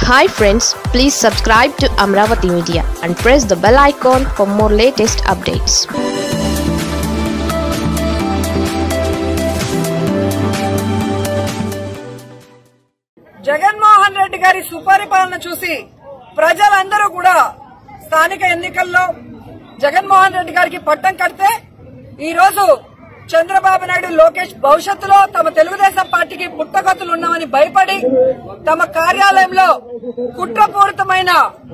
hi friends please subscribe to Amaravati media and press the bell icon for more latest updates Jaganmohan Reddy గారి సుపరిపాలన చూసి ప్రజలందరూ కూడా స్థానిక ఎన్నికల్లో జగన్మోహన్ రెడ్డి గారికి పట్టం కడితే ఈ రోజు చంద్రబాబు నాయుడు లోకేష్ భవిష్యత్తులో తమ తెలుగుదేశం పార్టీకి పుట్టగతులు ఉన్నామని భయపడి తమ కార్యాలయంలో కుట్రపూరితమైన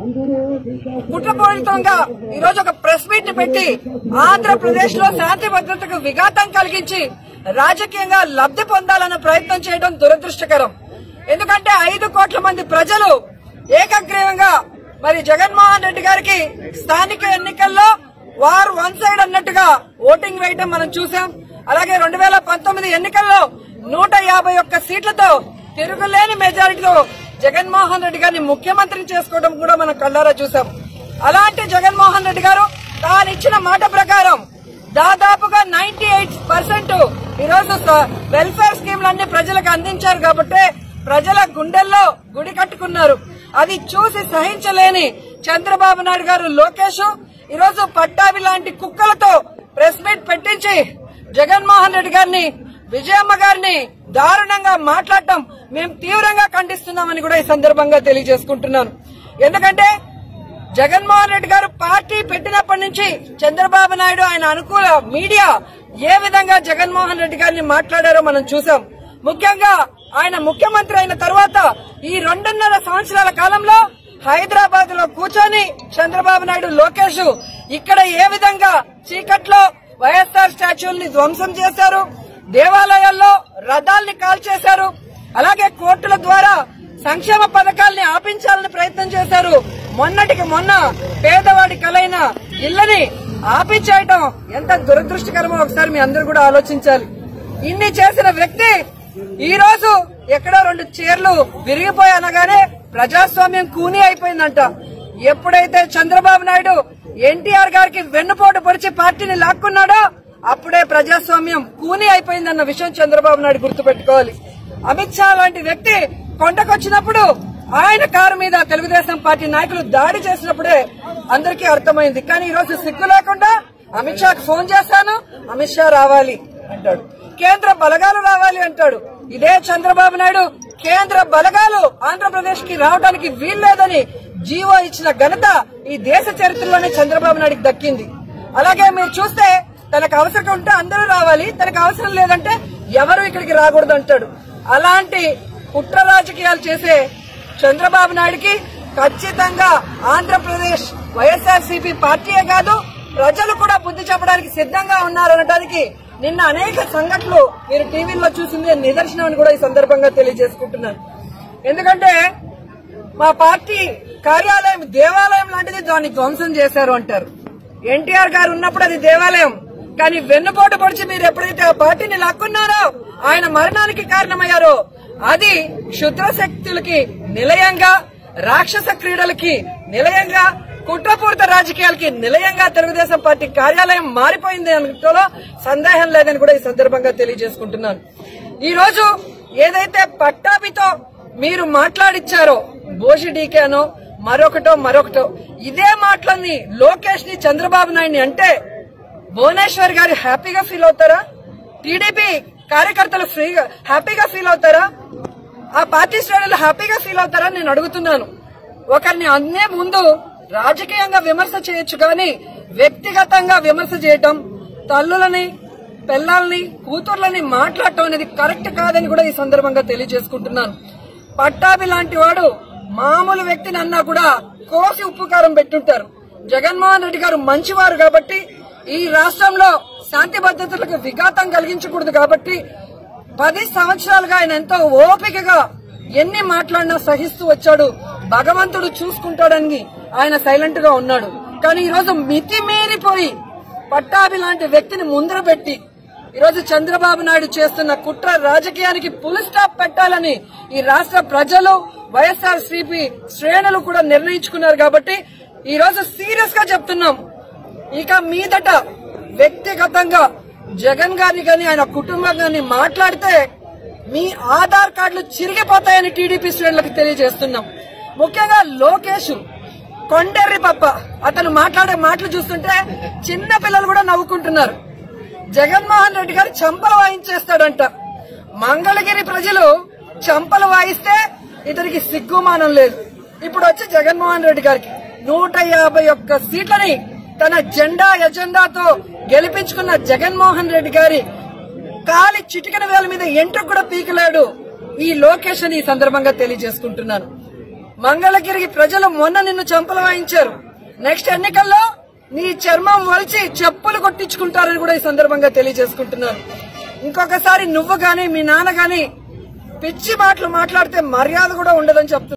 కుట్రపూరితంగా ఈ రోజు ఒక ప్రెస్ మీట్ పెట్టి ఆంధ్రప్రదేశ్ లో శాంతి భద్రతకు విఘాతం కలిగించి రాజకీయంగా లబ్ధి పొందాలన్న ప్రయత్నం చేయడం దురదృష్టకరం ఎందుకంటే ఐదు కోట్ల మంది ప్రజలు ఏకగ్రీవంగా మరి జగన్మోహన్ రెడ్డి గారికి స్థానిక ఎన్నికల్లో వారు వన్ సైడ్ అన్నట్టుగా ఓటింగ్ వేయటం మనం చూసాం అలాగే రెండు వేల పంతొమ్మిది ఎన్నికల్లో నూట యాభై ఒక్క సీట్లతో తిరుగులేని మెజారిటీతో జగన్మోహన్ రెడ్డి గారిని ముఖ్యమంత్రిని చేసుకోవడం కూడా మనం కళ్ళారా చూసాం అలాంటి జగన్మోహన్ రెడ్డి గారు తాను ఇచ్చిన మాట ప్రకారం దాదాపుగా నైన్టీ ఎయిట్ పర్సెంట్ ఈరోజు స- వెల్ఫేర్ స్కీమ్లన్నీ ప్రజలకు అందించారు కాబట్టి ప్రజల గుండెల్లో గుడి కట్టుకున్నారు అది చూసి సహించలేని చంద్రబాబు నాయుడు గారు లోకేష్ ఈరోజు పట్టాభి లాంటి కుక్కలతో ప్రెస్ మీట్ పెట్టించి జగన్మోహన్ రెడ్డి గారిని విజయమ్మ గారిని దారుణంగా మాట్లాడటం మేము తీవ్రంగా ఖండిస్తున్నామని కూడా ఈ సందర్భంగా తెలియజేసుకుంటున్నాను ఎందుకంటే జగన్మోహన్ రెడ్డి గారు పార్టీ పెట్టినప్పటి నుంచి చంద్రబాబు నాయుడు ఆయన అనుకూల మీడియా ఏ విధంగా జగన్మోహన్ రెడ్డి గారిని మాట్లాడారో మనం చూసాం ముఖ్యంగా ఆయన ముఖ్యమంత్రి అయిన తర్వాత ఈ రెండున్నర సంవత్సరాల కాలంలో హైదరాబాద్ లో కూర్చొని చంద్రబాబు నాయుడు లోకేష్ ఇక్కడ ఏ విధంగా చీకట్లో వైఎస్ఆర్ స్టాచ్యూల్ని ధ్వంసం చేశారు దేవాలయాల్లో రథాల్ని కాల్చేశారు అలాగే కోర్టుల ద్వారా సంక్షేమ పథకాల్ని ఆపించాలని ప్రయత్నం చేశారు మొన్నటికి మొన్న పేదవాడి కలైన ఇళ్లని ఆపించేయటం ఎంత దురదృష్టకరమో ఒకసారి మీ అందరూ కూడా ఆలోచించాలి ఇన్ని చేసిన వ్యక్తి ఈ రోజు ఎక్కడో రెండు చీరలు విరిగిపోయి అనగానే ప్రజాస్వామ్యం కూని అయిపోయిందంట ఎప్పుడైతే చంద్రబాబు నాయుడు ఎన్టీఆర్ గారికి వెన్నుపోటు పొడిచి పార్టీని లాక్కున్నాడో అప్పుడే ప్రజాస్వామ్యం కూని అయిపోయిందన్న విషయం చంద్రబాబు నాయుడు గుర్తుపెట్టుకోవాలి అమిత్ షా లాంటి వ్యక్తి కొండకొచ్చినప్పుడు ఆయన కారు మీద తెలుగుదేశం పార్టీ నాయకులు దాడి చేసినప్పుడే అందరికీ అర్థమైంది కానీ ఈ రోజు సిగ్గు లేకుండా అమిత్ షాకి ఫోన్ చేశాను అమిత్ షా రావాలి అంటాడు కేంద్ర బలగాలు రావాలి అంటాడు ఇదే చంద్రబాబు నాయుడు కేంద్ర బలగాలు ఆంధ్రప్రదేశ్ కి రావడానికి వీల్లేదని జీవో ఇచ్చిన ఘనత ఈ దేశ చరిత్రలోనే చంద్రబాబు నాయుడుకి దక్కింది అలాగే మీరు చూస్తే తనకు అవసరం ఉంటే అందరూ రావాలి తనకు అవసరం లేదంటే ఎవరు ఇక్కడికి రాకూడదు అంటాడు అలాంటి కుట్ర రాజకీయాలు చేసే చంద్రబాబు నాయుడుకి ఖచ్చితంగా ఆంధ్రప్రదేశ్ వైఎస్ఆర్సీపీ పార్టీయే కాదు ప్రజలు కూడా బుద్ధి చెప్పడానికి సిద్ధంగా ఉన్నారనడానికి నిన్న అనేక సంఘటనలు మీరు టీవీలో చూసింది నిదర్శనం అని కూడా ఈ సందర్భంగా తెలియజేసుకుంటున్నాను ఎందుకంటే మా పార్టీ కార్యాలయం దేవాలయం లాంటిది దాన్ని ధ్వంసం చేశారు అంటారు ఎన్టీఆర్ గారు ఉన్నప్పుడు అది దేవాలయం కానీ వెన్నుపోటు పొడిచి మీరు ఎప్పుడైతే ఆ పార్టీని లాక్కున్నారో ఆయన మరణానికి కారణమయ్యారో అది క్షుద్ర శక్తులకి నిలయంగా రాక్షస క్రీడలకి నిలయంగా కుట్రపూరిత రాజకీయాలకి నిలయంగా తెలుగుదేశం పార్టీ కార్యాలయం మారిపోయింది అనడంలో సందేహం లేదని కూడా ఈ సందర్భంగా తెలియజేసుకుంటున్నాను ఈ రోజు ఏదైతే పట్టాభితో మీరు మాట్లాడిచ్చారో బోషి డీకేనో మరొకటో మరొకటో ఇదే మాటలని లోకేష్ ని చంద్రబాబు నాయుడిని అంటే భువనేశ్వర్ గారు హ్యాపీగా ఫీల్ అవుతారా టీడీపీ కార్యకర్తలు ఫ్రీగా హ్యాపీగా ఫీల్ అవుతారా ఆ పార్టీ శ్రేణులు హ్యాపీగా ఫీల్ అవుతారా నేను అడుగుతున్నాను ఒకరిని అన్నే ముందు రాజకీయంగా విమర్శ చేయొచ్చు కానీ వ్యక్తిగతంగా విమర్శ చేయటం తల్లులని పిల్లల్ని కూతుర్లని మాట్లాడటం అనేది కరెక్ట్ కాదని కూడా ఈ సందర్భంగా తెలియజేసుకుంటున్నాను పట్టాభి లాంటి వాడు మామూలు వ్యక్తిని అన్నా కూడా కోసి ఉప్పు కారం పెట్టుంటారు జగన్మోహన్ రెడ్డి గారు మంచివారు కాబట్టి ఈ రాష్ట్రంలో శాంతి భద్రతలకు విఘాతం కలిగించకూడదు కాబట్టి పది సంవత్సరాలుగా ఆయన ఎంతో ఓపికగా ఎన్ని మాట్లాడినా సహిస్తూ వచ్చాడు భగవంతుడు చూసుకుంటాడని ఆయన సైలెంట్ గా ఉన్నాడు కానీ ఈ రోజు మితిమీరిపోయి పట్టాభి లాంటి వ్యక్తిని ముందర పెట్టి ఈరోజు చంద్రబాబు నాయుడు చేస్తున్న కుట్ర రాజకీయానికి పుల్ స్టాప్ పెట్టాలని ఈ రాష్ట్ర ప్రజలు వైఎస్ఆర్ సిపి శ్రేణులు కూడా నిర్ణయించుకున్నారు కాబట్టి ఈ రోజు సీరియస్ గా చెప్తున్నాం ఇక మీదట వ్యక్తిగతంగా జగన్ గారిని గాని ఆయన కుటుంబం గాని మాట్లాడితే మీ ఆధార్ కార్డులు చిరిగిపోతాయని టీడీపీ శ్రేణులకు తెలియజేస్తున్నాం ముఖ్యంగా లోకేష్ కొండెర్రి పప్ప అతను మాట్లాడే మాటలు చూస్తుంటే చిన్న పిల్లలు కూడా నవ్వుకుంటున్నారు జగన్మోహన్ రెడ్డి గారు చంపలు వాయించేస్తాడంట మంగళగిరి ప్రజలు చంపలు వాయిస్తే ఇతనికి సిగ్గుమానం లేదు ఇప్పుడు వచ్చి జగన్మోహన్ రెడ్డి గారికి నూట యాభై ఒక్క సీట్లని తన జెండా ఎజెండాతో గెలిపించుకున్న జగన్మోహన్ రెడ్డి గారి కాలి చిటికన వేల మీద ఎంట్రుకు కూడా పీకలేడు ఈ లోకేష్ అని ఈ సందర్భంగా తెలియజేసుకుంటున్నాను మంగళగిరి ప్రజలు మొన్న నిన్ను చంపలు వాయించారు నెక్స్ట్ ఎన్నికల్లో నీ చర్మం వలిచి చెప్పులు కొట్టించుకుంటారని కూడా ఈ సందర్భంగా తెలియజేసుకుంటున్నాను ఇంకొకసారి నువ్వు గాని మీ నాన్న గాని పిచ్చి మాటలు మాట్లాడితే మర్యాద కూడా ఉండదని చెప్తున్నాను